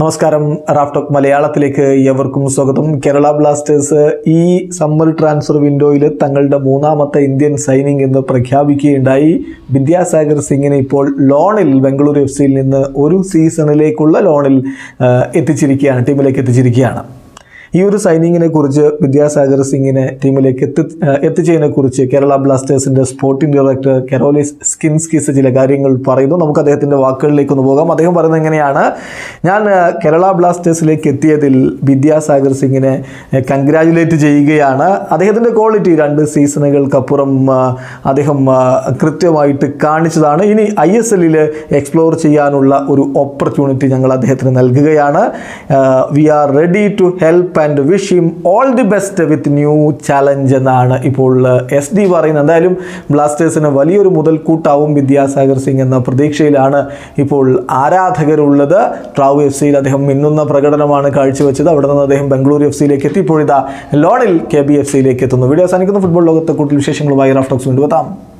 നമസ്കാരം റാഫ്ടോക്ക് മലയാളത്തിലേക്ക് എവർക്കും സ്വാഗതം കേരള ബ്ലാസ്റ്റേഴ്സ് ഈ സമ്മർ ട്രാൻസ്ഫർ വിൻഡോയിൽ തങ്ങളുടെ മൂന്നാമത്തെ ഇന്ത്യൻ സൈനിങ് എന്ന് പ്രഖ്യാപിക്കുകയുണ്ടായി വിദ്യാസാഗർ സിംഗിനെ ഇപ്പോൾ ലോണിൽ ബംഗളൂരു എഫ് സിയിൽ നിന്ന് ഒരു സീസണിലേക്കുള്ള ലോണിൽ ആ, എത്തിച്ചിരിക്കുകയാണ് ടീമിലേക്ക് എത്തിച്ചിരിക്കുകയാണ് ഈ ഒരു സൈനിങ്ങിനെ കുറിച്ച് വിദ്യാസാഗർ സിംഗിനെ ടീമിലേക്ക് എത്തി എത്തിച്ചതിനെ കുറിച്ച് കേരള ബ്ലാസ്റ്റേഴ്സിന്റെ സ്പോർട്ടിംഗ് ഡയറക്ടർ കെറോലിസ് സ്കിൻസ്കിസ് ചില കാര്യങ്ങൾ പറയുന്നു നമുക്ക് അദ്ദേഹത്തിന്റെ വാക്കുകളിലേക്ക് ഒന്ന് പോകാം അദ്ദേഹം പറയുന്നത് എങ്ങനെയാണ് ഞാൻ ആ, കേരള ബ്ലാസ്റ്റേഴ്സിലേക്ക് എത്തിയതിൽ വിദ്യാസാഗർ സിംഗിനെ കൺഗ്രാജുലേറ്റ് ചെയ്യുകയാണ് അദ്ദേഹത്തിന്റെ ക്വാളിറ്റി രണ്ട് സീസണുകൾക്കപ്പുറം ആ, അദ്ദേഹം ആ, കൃത്യമായിട്ട് കാണിച്ചതാണ് ഇനി ഐ എസ് എല്ലിൽ എക്സ്പ്ലോർ ചെയ്യാനുള്ള ഒരു ഓപ്പർച്യൂണിറ്റി ഞങ്ങൾ അദ്ദേഹത്തിന് നൽകുകയാണ് we are ready to help and wish him all the best with new challenge എന്നാണ് ഇപ്പോൾ എസ് ഡി പറയുന്നത് എന്തായാലും ബ്ലാസ്റ്റേഴ്സിന് വലിയൊരു മുതൽക്കൂട്ടാവും വിദ്യാസാഗർ സിംഗ് എന്ന പ്രതീക്ഷയിലാണ് ഇപ്പോൾ ആരാധകരുള്ളത് ട്രാവ് എഫ് സിയിൽ അദ്ദേഹം മിന്നുന്ന പ്രകടനമാണ് കാഴ്ചവെച്ചത് അവിടെ നിന്ന് അദ്ദേഹം ബംഗളൂരു എഫ് സിയിലേക്ക് എത്തി ഇപ്പോഴിതാ ലോണിൽ കെ ബി എഫ് സിയിലേക്ക് എത്തുന്നു വീഡിയോ അവസാനിക്കുന്ന ഫുട്ബോൾ ലോകത്തെ കൂടുതൽ വിശേഷങ്ങളുമായി റാഫ്റ്റോക്സ് കൊണ്ടുവെത്താം